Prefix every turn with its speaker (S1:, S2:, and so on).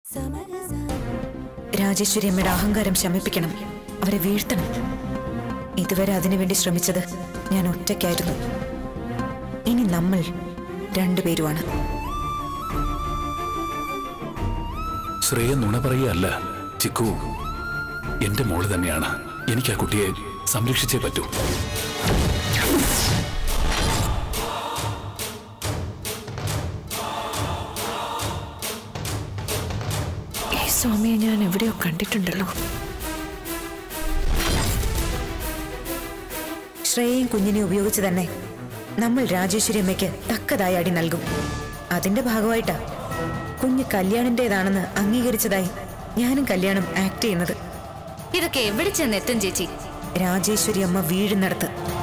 S1: രാജേശ്വരി അമ്മയുടെ അഹങ്കാരം ശമിപ്പിക്കണം അവരെ വീഴ്ത്തണം ഇതുവരെ അതിനുവേണ്ടി ശ്രമിച്ചത് ഞാൻ ഒറ്റയ്ക്കായിരുന്നു ഇനി നമ്മൾ രണ്ടുപേരുമാണ്
S2: ശ്രേയ നുണ പറയുകയല്ല ചിക്കു എന്റെ മോള് തന്നെയാണ് എനിക്ക് ആ കുട്ടിയെ സംരക്ഷിച്ചേ പറ്റൂ
S1: ഈ സ്വാമിയെ ഞാൻ എവിടെയോ കണ്ടിട്ടുണ്ടല്ലോ ശ്രേയയും കുഞ്ഞിനെ ഉപയോഗിച്ച് തന്നെ നമ്മൾ രാജേശ്വരി അമ്മയ്ക്ക് തക്കതായ അടി നൽകും അതിന്റെ ഭാഗമായിട്ടാ കുഞ്ഞ് കല്യാണിന്റേതാണെന്ന് അംഗീകരിച്ചതായി ഞാനും കല്യാണം ആക്ട് ചെയ്യുന്നത്
S3: ഇതൊക്കെ എവിടെ ചെന്നെത്തും ചേച്ചി
S1: രാജേശ്വരി അമ്മ വീഴുന്നിടത്ത്